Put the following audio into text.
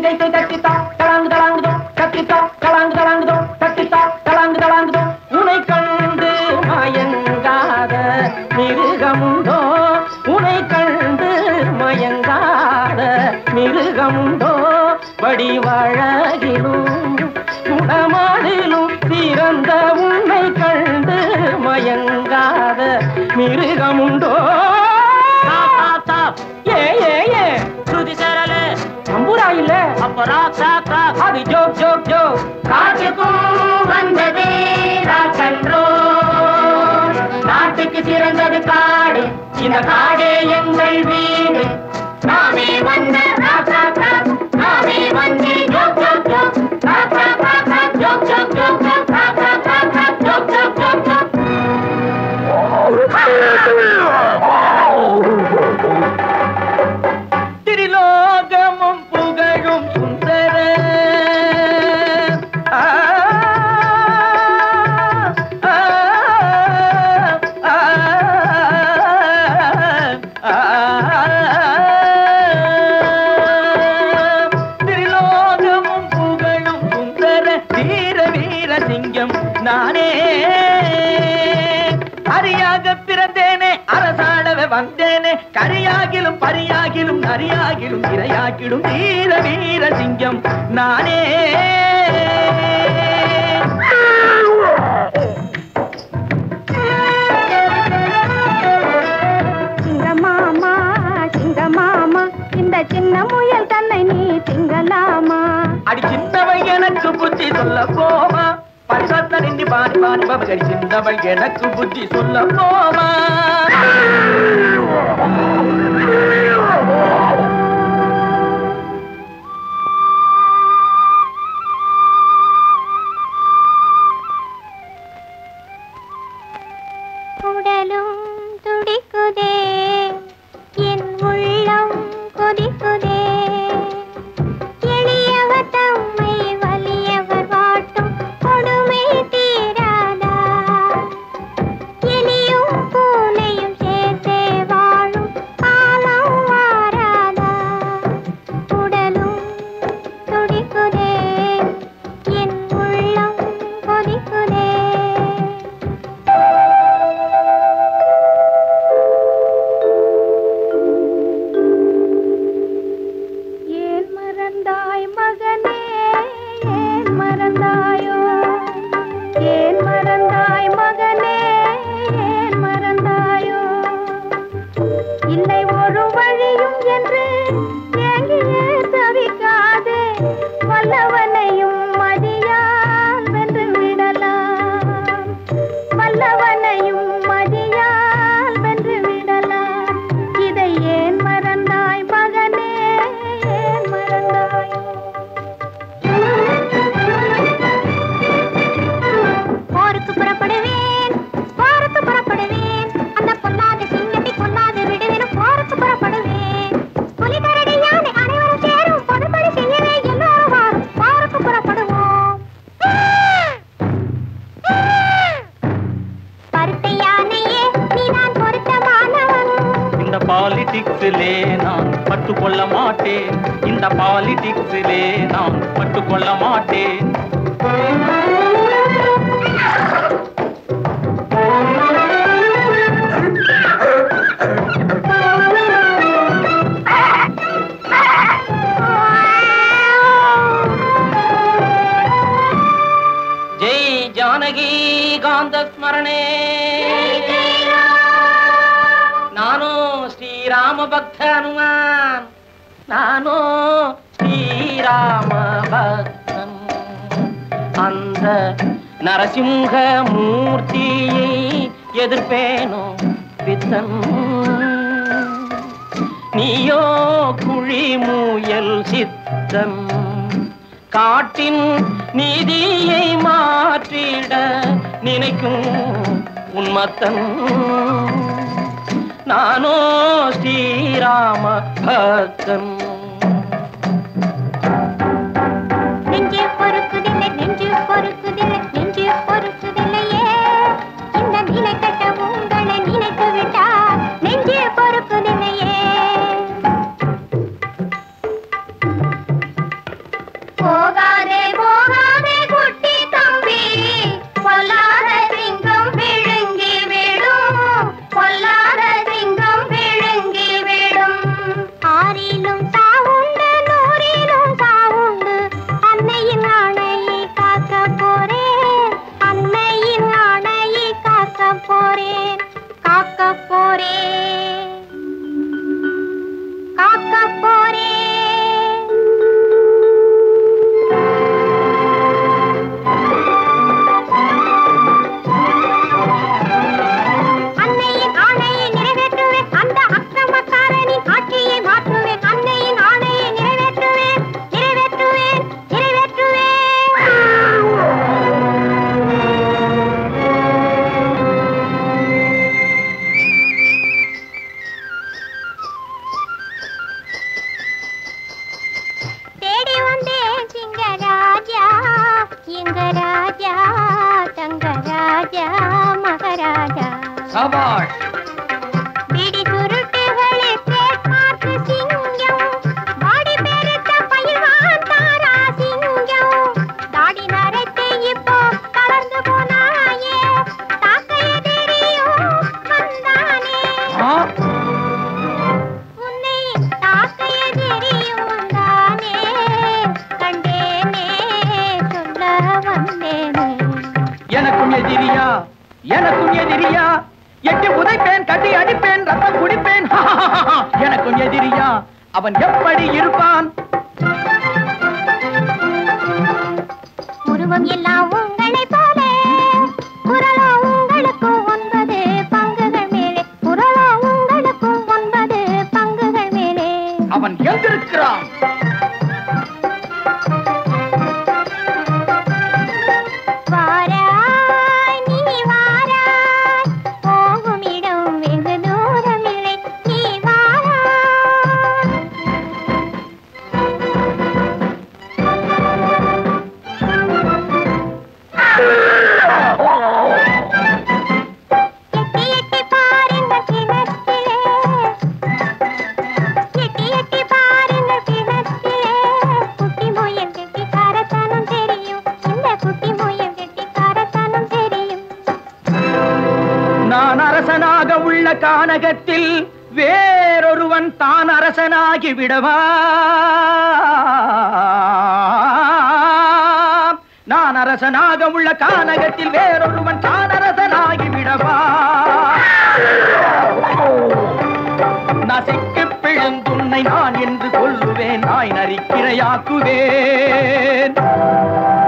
கைத்தை தட்டித்தா தலாங்கு தலாங்குதோ தட்டித்தா தலாங்கு தலாங்குதோ தட்டித்தா தலாங்கு தலாங்குதோ உனை கண்டு மயங்காத மிருகமுண்டோ உனை கண்டு மயங்காத மிருகமுண்டோ வடிவழகிலும் குணமாடிலும் சிறந்த உன்னை கண்டு மயங்காத மிருகமுண்டோ ஸ்டாப் ஸ்டாப் ஸ்டாப் ஏ ஏ ஏ ஸ்ருதி சேரல தம்புரா இல்ல அப்ப ராக் ராக் ராக் அது ஜோக் ஜோக் ஜோக் காற்றுக்கும் வந்தது ராக்கன்றோ நாட்டுக்கு சிறந்தது காடு இந்த காடே எங்கள் வீடு நாமே வந்த ராக் ராக் ராக் நாமே வந்து ஜோக் ஜோக் ஜோக் ராக் ராக் ராக் ராக் ஜோக் ஜோக் ஜோக் ஜோக் ராக் ராக் ராக் ராக் ஜோக் ஜோக் ஜோக் ஜோக் திரிலோகமும் புகழும் சுந்தர ஆ, ஆ, ஆ, ஆ, திரிலோகமும் புகழும் சுந்தர வீர வீர சிங்கம் நானே அரியாக பிறந்தேனே அரசாடவே வந்தேனே கரியாகிலும் பரியாகிலும் நரியாகிலும் இரையாகிலும் வீர வீர சிங்கம் நானே சிங்கமாமா சிங்கமாமா இந்த சின்ன முயல் தன்னை நீ திங்கலாமா அடி சின்னவன் எனக்கு புத்தி சொல்ல போமா பரிசத்த நின்று பாடி பாடி பபகடி சின்னவன் எனக்கு புத்தி சொல்ல போமா உடலும் துடிக்குதே என் உள்ளம் கொதிக்குதே எளியவர் தம்மை வலியவர் வாட்டும் கொடுமை தீராதா எலியும் பூனையும் சேர்த்தே வாழும் காலம் வாராதா உடலும் துடிக்குதே என் உள்ளம் கொதிக்குதே ஏன் மறந்தாய் மகனே ஏன் மறந்தாயோ ஏன் மறந்தாய் மகனே ஏன் மறந்தாயோ இல்லை ஒரு வழியும் என்று ஏங்கியே தவிக்காதே வல்லவனையும் மதியால் வென்று விடலாம் வல்லவனையும் மதியால் வென்று விடலாம் இதை ஏன் மறந்தாய் மகனே ஏன் மறந்தாய் போருக்கு புறப்படுவேன் போருக்கு புறப்படுவேன் அந்த பொல்லாத சிங்கத்தை கொல்லாது விடுவேன் போருக்கு புறப்படுவேன் புலி கரடி யானை அனைவரும் சேரும் பொதுப்படி செய்யவே எல்லோரும் வாரும் போருக்கு புறப்படுவோம் பருத்த யானையே நீதான் பொருத்தமானவன் இந்த பாலிடிக்ஸிலே நான் பட்டுக்கொள்ள மாட்டேன் இந்த பாலிடிக்ஸிலே நான் பட்டுக்கொள்ள மாட்டேன் ஜெய் ஜானகி காந்த ஸ்மரணே ನಾನು ಶ್ರೀರಾಮ ಭಕ್ತ ಹನುಮಾನ್ ನಾನು ಶ್ರೀರಾಮ பக்தன் அந்த நரசிம்ஹ மூர்த்தியை எதிர்ப்பேனோ பித்தன் நீயோ குழி மூயல் சித்தன் காட்டின் நீதியை மாற்றிட நினைக்கும் உன்மத்தன் நானோ ஸ்ரீராம பக்தன் நெஞ்சு பொறுக்குதில்லை நெஞ்சு பொறுக்குதில்லை நெஞ்சு பொறுக்குதில்லையே இந்த நிலை கட்ட உங்களை நினைத்து விட்டார் நெஞ்சு பொறுக்குதில்லையே சபாஷ் பிடி சுருட்டுகளில் trademark சிங்கம். வாடி பெருத்த பயில்வான் தாரா சிங்கம். தாடி நரைத்து இப்போ தளர்ந்து போனாயே. தாக்க எதிரியும் வந்தானே. ஆ, உன்னை தாக்க எதிரியும் வந்தானே. கண்டேனே, சொல்ல வந்தேனே. எனக்கும் எதிரியா எனக்கும் எதிரியா எட்டி உதைப்பேன் கட்டி அடிப்பேன் ரத்தம் குடிப்பேன் எனக்கும் எதிரியா அவன் எப்படி இருப்பான் உருவம் எல்லாம் உங்களைப் போலே குரலோ உங்களுக்கும் ஒன்பது பங்குகள் மேலே குரலோ உங்களுக்கும் ஒன்பது பங்குகள் மேலே அவன் எங்கிருக்கிறான் வாராய் நீ வாராய் போகும் இடம் வெகு தூரமில்லை நீ வாராய் எட்டி எட்டி பாருங்க கிணத்திலே எட்டி எட்டி பாருங்க கிணத்திலே குட்டி முயல் கெட்டிக்காரத்தனம் தெரியும் இந்த குட்டி முயல் கெட்டிக்காரத்தனம் தெரியும் நான் அரசனாக உள்ள கானகத்தில் வேறொருவன் தான் அரசனாகி விடவா நான் அரசனாக உள்ள கானகத்தில் வேறொருவன் தான் அரசனாகி விடவா நசிக்கு பிழந்துன்னை நான் என்று கொல்லுவேன் நாய் நரிக்கிரையாக்குவேன்